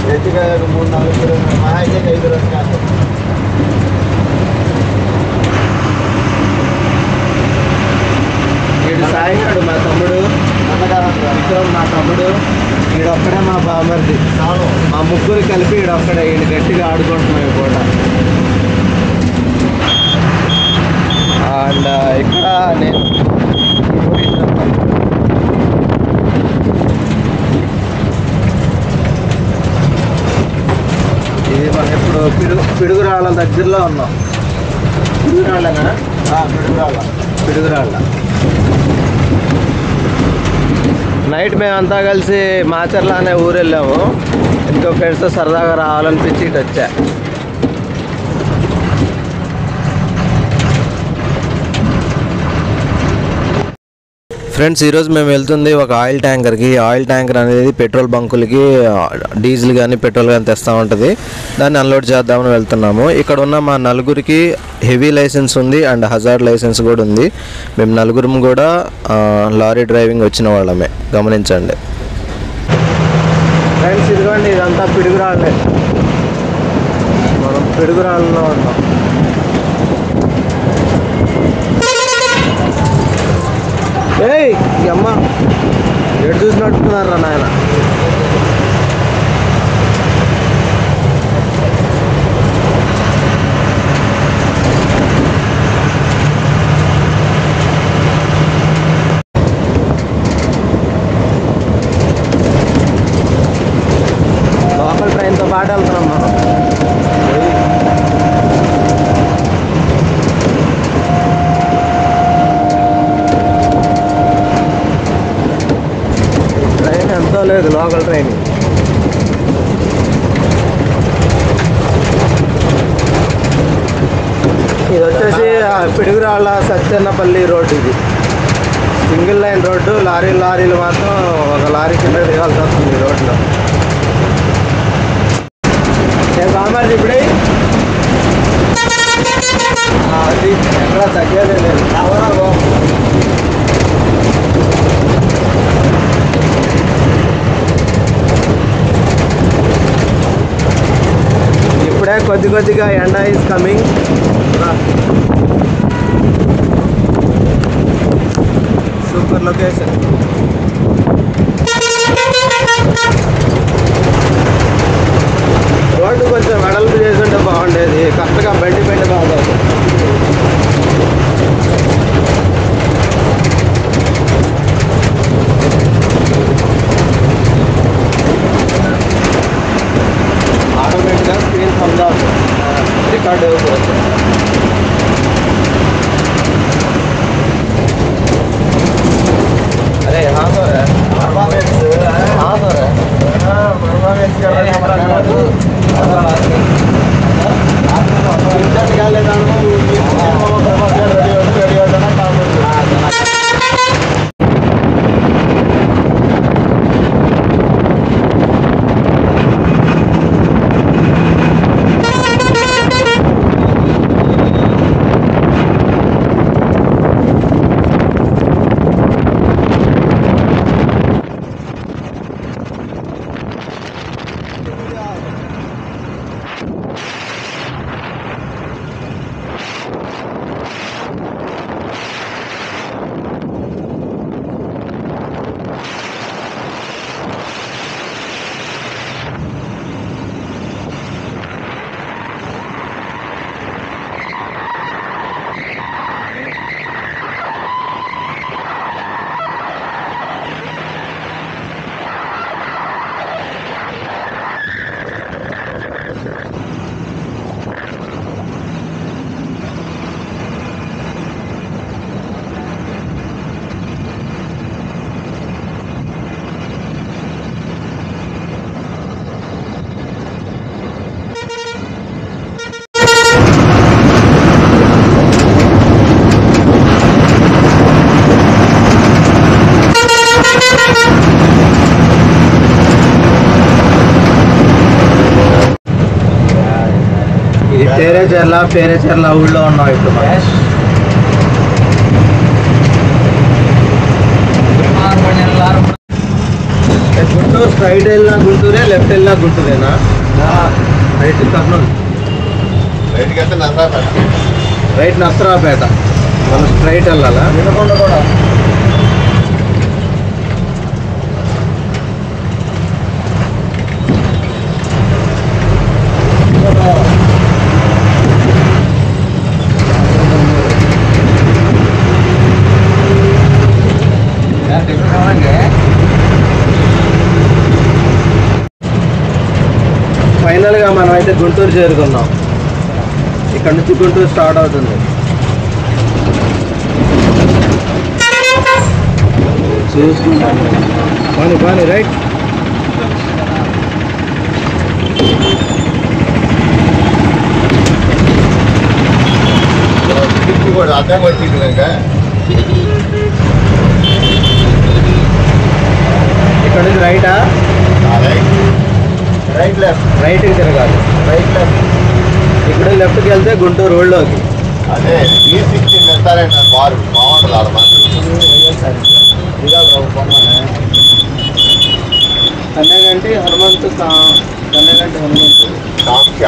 గట్టిగా ఒక మూడు నాలుగు మహా అయితే ఐదు రోజులు కాదు వీడు సాయిగాడు మా తమ్ముడు విక్రమ్ మా తమ్ముడు వీడొక్కడే మా బామర్ది మా ముగ్గురు కలిపి వీడొక్కడే వీడు గట్టిగా ఆడుకుంటున్నాం ఈ పూట అండ్ ఇక్కడ నేను ఇది మనం ఇప్పుడు పిడుగు పిడుగురాళ్ళ దగ్గరలో ఉన్నాం పిడుగురాళ్ళనా పిడుగురాళ్ళ పిడుగురాళ్ళ నైట్ మేమంతా కలిసి మాచర్ల అనే ఊరు వెళ్ళాము ఇంకో ఫ్రెండ్స్తో సరదాగా రావాలనిపించి ఇటు వచ్చా ఫ్రెండ్స్ ఈరోజు మేము వెళ్తుంది ఒక ఆయిల్ ట్యాంకర్కి ఆయిల్ ట్యాంకర్ అనేది పెట్రోల్ బంకులకి డీజిల్ కానీ పెట్రోల్ కానీ తెస్తూ ఉంటుంది దాన్ని అన్లోడ్ చేద్దామని వెళ్తున్నాము ఇక్కడ ఉన్న మా నలుగురికి హెవీ లైసెన్స్ ఉంది అండ్ హజార్డ్ లైసెన్స్ కూడా ఉంది మేము నలుగురం కూడా ఆ, లారీ డ్రైవింగ్ వచ్చిన వాళ్ళమే గమనించండి ఫ్రెండ్స్ ఇదిగోండి ఇదంతా పిడుగురాళ్ళే మనం పిడుగురాళ్ళలో ఉన్నాం ఏయ్ ఈ అమ్మ ఎటు చూసినట్టున్నారా నాయన లోకల్ ట్రైన్తో పాటు వెళ్తున్నాం మనం ఏయ్. ట్రైన్ ఎంతో లేదు లోకల్ ట్రైన్ ఇది వచ్చేసి ఆ పిడుగురాళ్ళ సత్యన్నపల్లి రోడ్డు ఇది సింగిల్ లైన్ రోడ్డు లారీ లారీలు మాత్రం ఒక లారీ కింద దిగాల్సి వస్తుంది ఈ రోడ్లో నేను బామర్ది ఇప్పుడే ఆ, అది ఎక్కడ తగ్గేదే లేదు ఎవరో బాబు. ఇప్పుడే కొద్ది కొద్దిగా ఎండ is coming super location road కొంచెం వెడల్పు చేసి ఉంటే బాగుండేది కరెక్ట్గా బండి బండి బాగా ఆటోమేటిక్గా స్క్రీన్ పొందా రికార్డ్ అయిపోతుంది अरे यहाँ तो है हाँ तो है ఇది పేరేచర్ల పేరేచర్ల ఊళ్ళో ఉన్నాం ఇప్పుడు మనం. ఏ గుంటూరు గుంటూరు స్ట్రైట్ వెళ్ళినా గుంటూరే లెఫ్ట్ వెళ్ళినా గుంటూరేనా రైట్ కర్నూలు రైట్కి వెళ్తే నసరాపేట రైట్ నసరాపేట మనం స్ట్రైట్ వెళ్ళాలా వినకొండ కూడా ఫైనల్గా మనం అయితే గుంటూరు చేరుకున్నాం ఇక్కడ నుంచి గుంటూరు స్టార్ట్ అవుతుంది చూసుకుంటాం పని పని రైట్ కిటికీ కూడా అర్థం వచ్చింది కనుక ఇక్కడ నుంచి రైటా రైట్ రైట్ లెఫ్ట్ రైట్కి తిరగాలి రైట్ లెఫ్ట్ ఇక్కడ లెఫ్ట్కి వెళ్తే గుంటూరు రోడ్లోకి అదే ఈ సిక్స్టీన్ రెస్టారెంట్ అని బారు బాగుంటుంది ఆడ మంది కన్నగంటి హనుమంతు కా- కన్నగంటి హనుమంతు కాంక్ష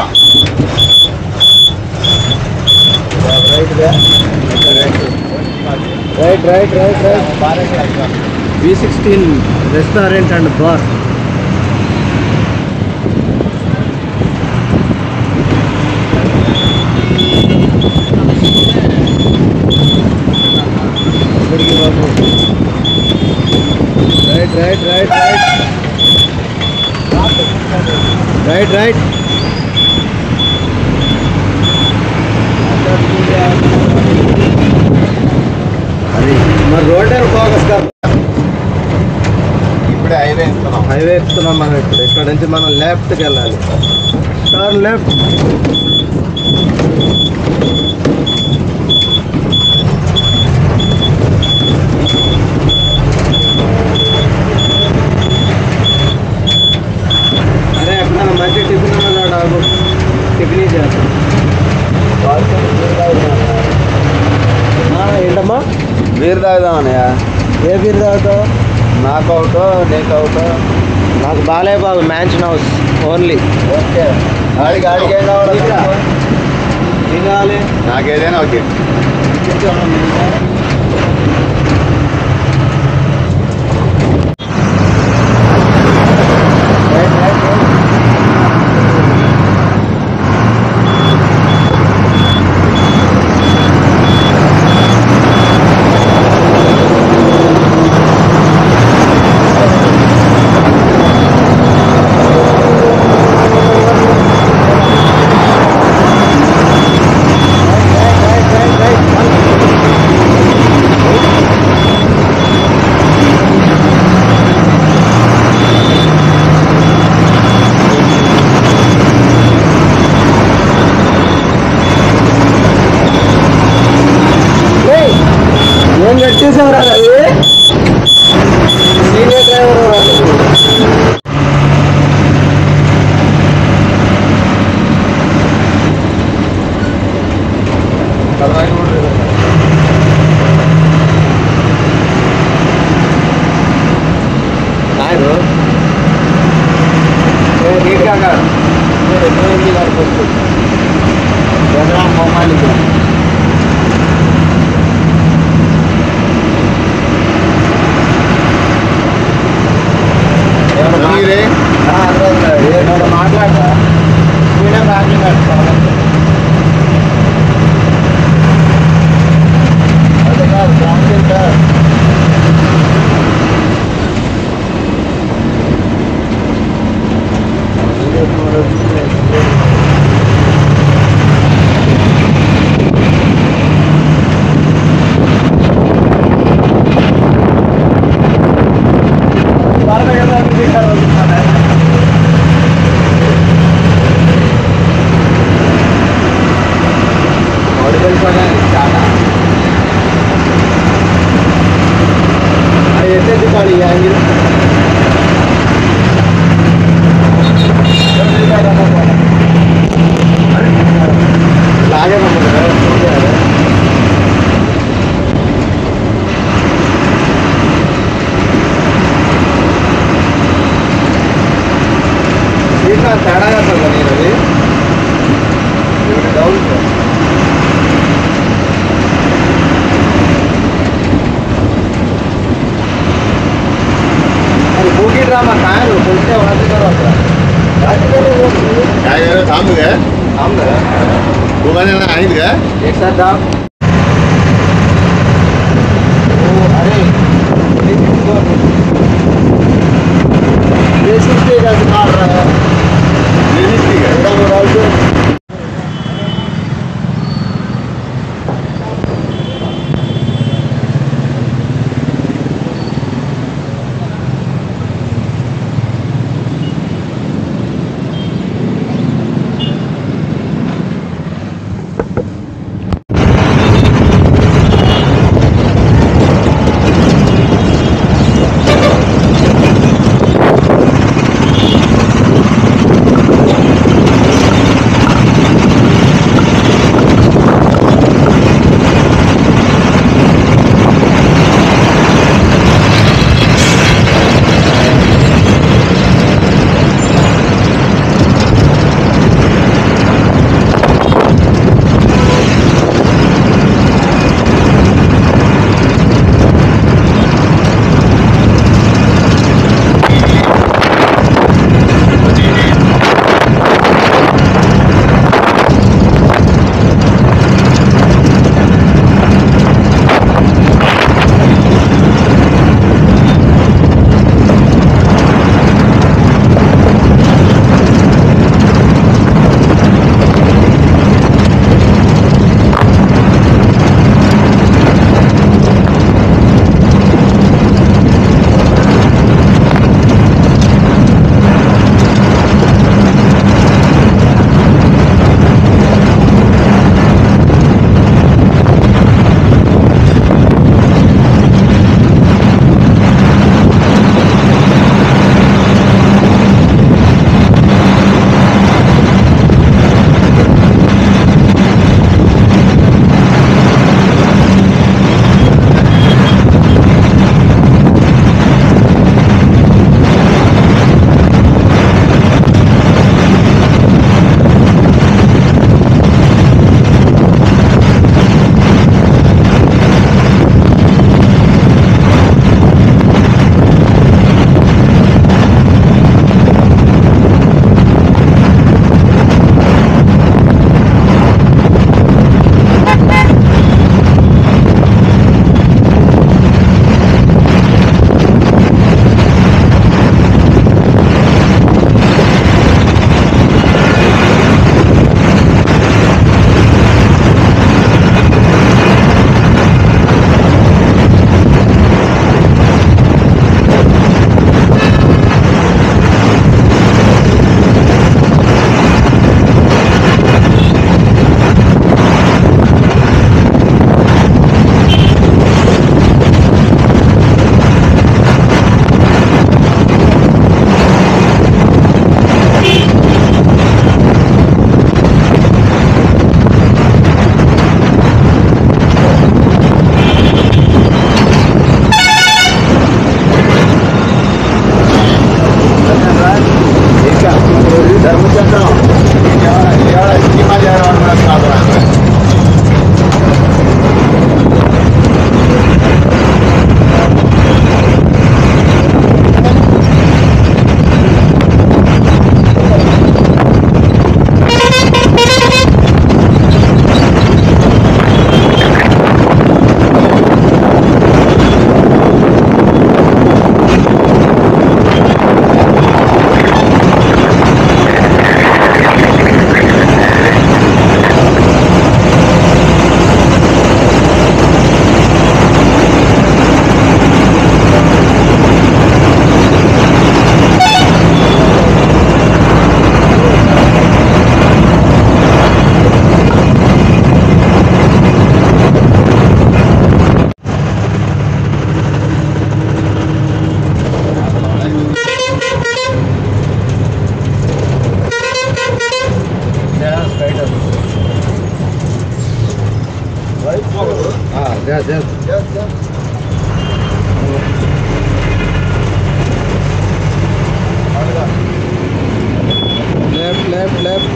right right right right right V sixteen restaurant and bar right right right right right right అది మరి రోడ్ ఫోకస్ కాదు ఇప్పుడే హైవే ఇస్తున్నాం హైవే ఎక్కుతున్నాం మనం ఇప్పుడు ఇక్కడ నుంచి మనం లెఫ్ట్కి వెళ్ళాలి టర్న్ లెఫ్ట్ అరే ఎప్పుడైనా మంచి టిఫిన్ అన్నాడు ఆగు టిఫిన్ చేస్తాం ఆ, ఏంటమ్మా బీర్ తాగుదామన్నయ్య ఏ బీర్ తాగుతావు నాకు అవుట్ నీకు అవుట్ నాకు బాలే బాబు మ్యాన్షన్ హౌస్ ఓన్లీ ఓకే ఆడికి ఆడికి ఏం కావాలి ఇక్కడ. ఏం కావాలి నాకేదైనా ఓకే ఏం కట్టేసావురా రవి సీనియర్ డ్రైవర్ నాయను నీట్గా కాదు మొమ్మాలి మీరే మాట్లాడతా నేనే బ్యాకింగ్ అదే కాదు కాంక్రీట్ తేడాగా వస్తుంది నేను అది డౌన్ అది బూకి డ్రామా కాయలు కొట్టే వాటి తర్వాత काय झालं थांब काय थांब ना दोघांना आहेत का एक साथ दाब ओ अरे बेसिक ते कसं काढ रहा बेसिक ठीक आहे एवढा बोलायचं Yes, yes. Yes, yes. అడగా. Left left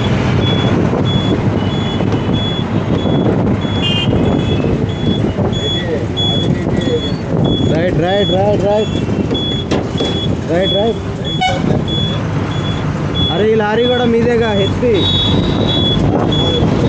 right right right right right right అరే ఈ లారీ కూడా మీదేగా హెచ్పి